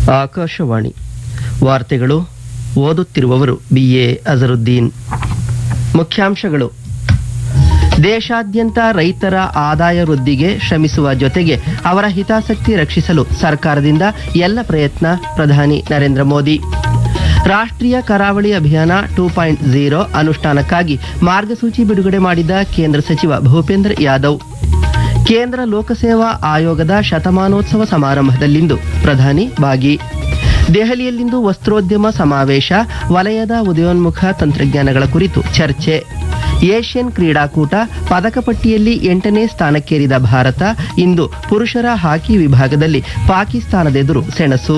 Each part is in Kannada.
ಆಕಾಶವಾಣಿ ವಾರ್ತೆಗಳು ಓದುತ್ತಿರುವವರು ಬಿಎ ಅಜರುದ್ದೀನ್ ಮುಖ್ಯಾಂಶಗಳು ದೇಶಾದ್ಯಂತ ರೈತರ ಆದಾಯ ವೃದ್ಧಿಗೆ ಶ್ರಮಿಸುವ ಜೊತೆಗೆ ಅವರ ಹಿತಾಸಕ್ತಿ ರಕ್ಷಿಸಲು ಸರ್ಕಾರದಿಂದ ಎಲ್ಲ ಪ್ರಯತ್ನ ಪ್ರಧಾನಿ ನರೇಂದ್ರ ಮೋದಿ ರಾಷ್ಟ್ರೀಯ ಕರಾವಳಿ ಅಭಿಯಾನ ಟೂ ಪಾಯಿಂಟ್ ಝೀರೋ ಅನುಷ್ಠಾನಕ್ಕಾಗಿ ಮಾರ್ಗಸೂಚಿ ಬಿಡುಗಡೆ ಮಾಡಿದ ಕೇಂದ್ರ ಸಚಿವ ಭೂಪೇಂದ್ರ ಯಾದವ್ ಕೇಂದ್ರ ಲೋಕಸೇವಾ ಆಯೋಗದ ಶತಮಾನೋತ್ಸವ ಸಮಾರಂಭದಲ್ಲಿಂದು ಪ್ರಧಾನಿ ಭಾಗಿ ದೆಹಲಿಯಲ್ಲಿಂದು ವಸ್ತ್ರೋದ್ಯಮ ಸಮಾವೇಶ ವಲಯದ ಉದಯೋನ್ಮುಖ ತಂತ್ರಜ್ಞಾನಗಳ ಕುರಿತು ಚರ್ಚೆ ಏಷ್ಯನ್ ಕ್ರೀಡಾಕೂಟ ಪದಕ ಪಟ್ಟಿಯಲ್ಲಿ ಎಂಟನೇ ಸ್ಥಾನಕ್ಕೇರಿದ ಭಾರತ ಇಂದು ಪುರುಷರ ಹಾಕಿ ವಿಭಾಗದಲ್ಲಿ ಪಾಕಿಸ್ತಾನದೆದುರು ಸೆಣಸು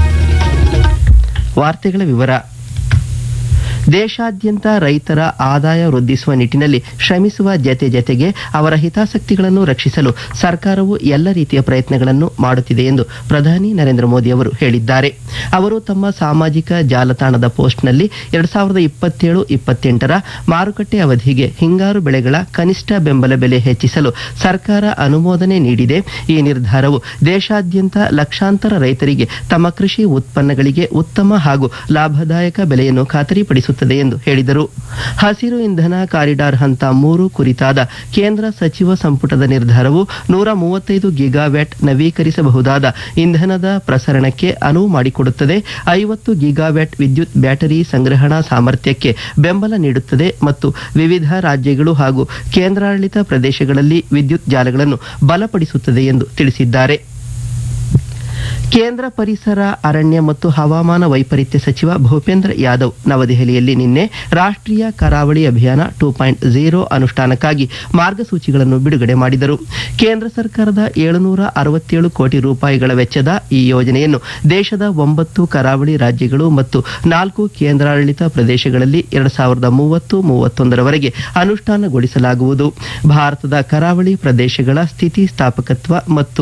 ವಾರ್ತೆಗಳ ವಿವರ ದೇಶಾದ್ಯಂತ ರೈತರ ಆದಾಯ ವೃದ್ಧಿಸುವ ನಿಟ್ಟಿನಲ್ಲಿ ಶ್ರಮಿಸುವ ಜತೆ ಜತೆಗೆ ಅವರ ಹಿತಾಸಕ್ತಿಗಳನ್ನು ರಕ್ಷಿಸಲು ಸರ್ಕಾರವು ಎಲ್ಲ ರೀತಿಯ ಪ್ರಯತ್ನಗಳನ್ನು ಮಾಡುತ್ತಿದೆ ಎಂದು ಪ್ರಧಾನಿ ನರೇಂದ್ರ ಮೋದಿ ಅವರು ಹೇಳಿದ್ದಾರೆ ಅವರು ತಮ್ಮ ಸಾಮಾಜಿಕ ಜಾಲತಾಣದ ಪೋಸ್ಟ್ನಲ್ಲಿ ಎರಡ್ ಸಾವಿರದ ಇಪ್ಪತ್ತೇಳು ಇಪ್ಪತ್ತೆಂಟರ ಮಾರುಕಟ್ಟೆ ಅವಧಿಗೆ ಹಿಂಗಾರು ಬೆಳೆಗಳ ಕನಿಷ್ಠ ಬೆಂಬಲ ಬೆಲೆ ಹೆಚ್ಚಿಸಲು ಸರ್ಕಾರ ಅನುಮೋದನೆ ನೀಡಿದೆ ಈ ನಿರ್ಧಾರವು ದೇಶಾದ್ಯಂತ ಲಕ್ಷಾಂತರ ರೈತರಿಗೆ ತಮ್ಮ ಕೃಷಿ ಉತ್ಪನ್ನಗಳಿಗೆ ಉತ್ತಮ ಹಾಗೂ ಲಾಭದಾಯಕ ಬೆಲೆಯನ್ನು ಖಾತರಿಪಡಿಸುತ್ತದೆ ಎಂದು ಹೇಳಿದರು ಹಸಿರು ಇಂಧನ ಕಾರಿಡಾರ್ ಹಂತ ಮೂರು ಕುರಿತಾದ ಕೇಂದ್ರ ಸಚಿವ ಸಂಪುಟದ ನಿರ್ಧಾರವು ನೂರ ಮೂವತ್ತೈದು ಗಿಗಾವ್ಯಾಟ್ ನವೀಕರಿಸಬಹುದಾದ ಇಂಧನದ ಪ್ರಸರಣಕ್ಕೆ ಅನುವು ಮಾಡಿಕೊಡುತ್ತದೆ ಐವತ್ತು ಗಿಗಾವ್ಯಾಟ್ ವಿದ್ಯುತ್ ಬ್ಯಾಟರಿ ಸಂಗ್ರಹಣಾ ಸಾಮರ್ಥ್ಯಕ್ಕೆ ಬೆಂಬಲ ನೀಡುತ್ತದೆ ಮತ್ತು ವಿವಿಧ ರಾಜ್ಯಗಳು ಹಾಗೂ ಕೇಂದ್ರಾಡಳಿತ ಪ್ರದೇಶಗಳಲ್ಲಿ ವಿದ್ಯುತ್ ಜಾಲಗಳನ್ನು ಬಲಪಡಿಸುತ್ತದೆ ಎಂದು ತಿಳಿಸಿದ್ದಾರೆ ಕೇಂದ್ರ ಪರಿಸರ ಅರಣ್ಯ ಮತ್ತು ಹವಾಮಾನ ವೈಪರೀತ್ಯ ಸಚಿವ ಭೂಪೇಂದ್ರ ಯಾದವ್ ನವದೆಹಲಿಯಲ್ಲಿ ನಿನ್ನೆ ರಾಷ್ಟ್ರೀಯ ಕರಾವಳಿ ಅಭಿಯಾನ ಟೂ ಪಾಯಿಂಟ್ ಝೀರೋ ಅನುಷ್ಠಾನಕ್ಕಾಗಿ ಮಾರ್ಗಸೂಚಿಗಳನ್ನು ಬಿಡುಗಡೆ ಮಾಡಿದರು ಕೇಂದ್ರ ಸರ್ಕಾರದ ಏಳುನೂರ ಅರವತ್ತೇಳು ಕೋಟಿ ರೂಪಾಯಿಗಳ ವೆಚ್ಚದ ಈ ಯೋಜನೆಯನ್ನು ದೇಶದ ಒಂಬತ್ತು ಕರಾವಳಿ ರಾಜ್ಯಗಳು ಮತ್ತು ನಾಲ್ಕು ಕೇಂದ್ರಾಡಳಿತ ಪ್ರದೇಶಗಳಲ್ಲಿ ಎರಡ್ ಸಾವಿರದ ಮೂವತ್ತು ಮೂವತ್ತೊಂದರವರೆಗೆ ಅನುಷ್ಠಾನಗೊಳಿಸಲಾಗುವುದು ಭಾರತದ ಕರಾವಳಿ ಪ್ರದೇಶಗಳ ಸ್ಥಿತಿಸ್ಥಾಪಕತ್ವ ಮತ್ತು